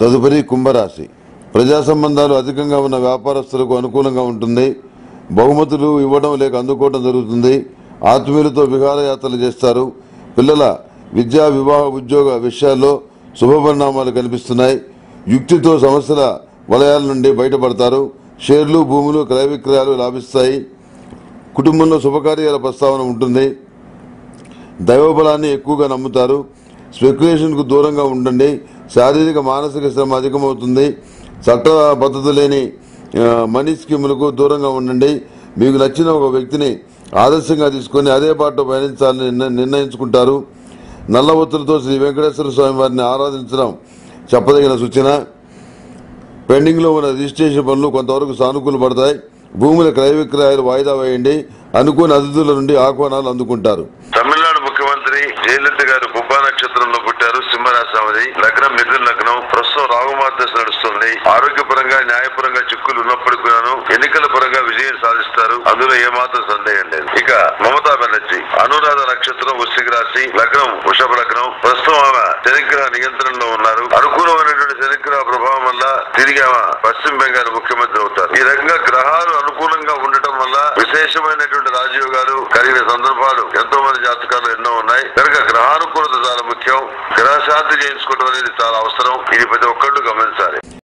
తదుపరి కుంభరాశి ప్రజా సంబంధాలు అధికంగా ఉన్న వ్యాపారస్తులకు అనుకూలంగా ఉంటుంది బహుమతులు ఇవ్వడం లేక అందుకోవడం జరుగుతుంది ఆత్మీయులతో విహారయాత్రలు చేస్తారు పిల్లల విద్యా వివాహ ఉద్యోగ విషయాల్లో శుభపరిణామాలు కనిపిస్తున్నాయి యుక్తితో సమస్యల వలయాల నుండి బయటపడతారు షేర్లు భూములు క్రయ విక్రయాలు లాభిస్తాయి కుటుంబంలో శుభకార్యాల ప్రస్తావన ఉంటుంది దైవబలాన్ని ఎక్కువగా నమ్ముతారు స్పెక్యులేషన్కు దూరంగా ఉండండి శారీరక మానసిక శ్రమ అధికమవుతుంది చట్ట పద్ధతి లేని ఆ, మనీ స్కీములకు దూరంగా ఉండండి మీకు నచ్చిన ఒక వ్యక్తిని ఆదర్శంగా తీసుకొని అదే బాటలో పయనించాలని నిర్ణ- నిర్ణయించుకుంటారు నల్ల ఒత్తులతో శ్రీ వెంకటేశ్వర స్వామి వారిని ఆరాధించడం చెప్పదగిన సూచన పెండింగ్ లో ఉన్న రిజిస్ట్రేషన్ పనులు కొంతవరకు సానుకూల పడతాయి భూముల క్రయ విక్రయాలు వాయిదా వేయండి అనుకోని అతిథుల నుండి ఆహ్వానాలు అందుకుంటారు తమిళనాడు ముఖ్యమంత్రి జయలలిత గారు పుబ్బా నక్షత్రంలో పుట్టారు సింహరాశి ఆమెది లగ్నం మిథున లగ్నం ప్రస్తుతం రాగుమార్ దశ నడుస్తుంది ఆరోగ్యపరంగా న్యాయపరంగా చిక్కులు ఉన్నప్పటికీ కూడాను ఎన్నికల పరంగా విజయం సాధిస్తారు అందులో ఏమాత్రం సందేహం లేదు ఇక మమతా బెనర్జీ అనురాధ నక్షత్రం వృశ్చిక రాశి లగ్నం వృషభ లగ్నం ప్రస్తుతం ఆమె శనిగ్రహ నియంత్రణలో ఉన్నారు అనుకూలమైనటువంటి శనిగ్రహ ప్రభావం వల్ల తిరిగి ఆమె పశ్చిమ బెంగాల్ ముఖ్యమంత్రి అవుతారు ఈ రకంగా గ్రహాలు అనుకూలంగా ఉండటం వల్ల విశేషమైనటువంటి రాజయోగాలు కలిగిన సందర్భాలు ఎంతో మంది జాతకాలు ఎన్నో ఉన్నాయి కనుక గ్రహానుకూలత చాలా ముఖ్యం గ్రహ శాంతి చేయించుకోవడం అనేది చాలా అవసరం ఇది ప్రతి ఒక్కళ్ళు గమనించాలి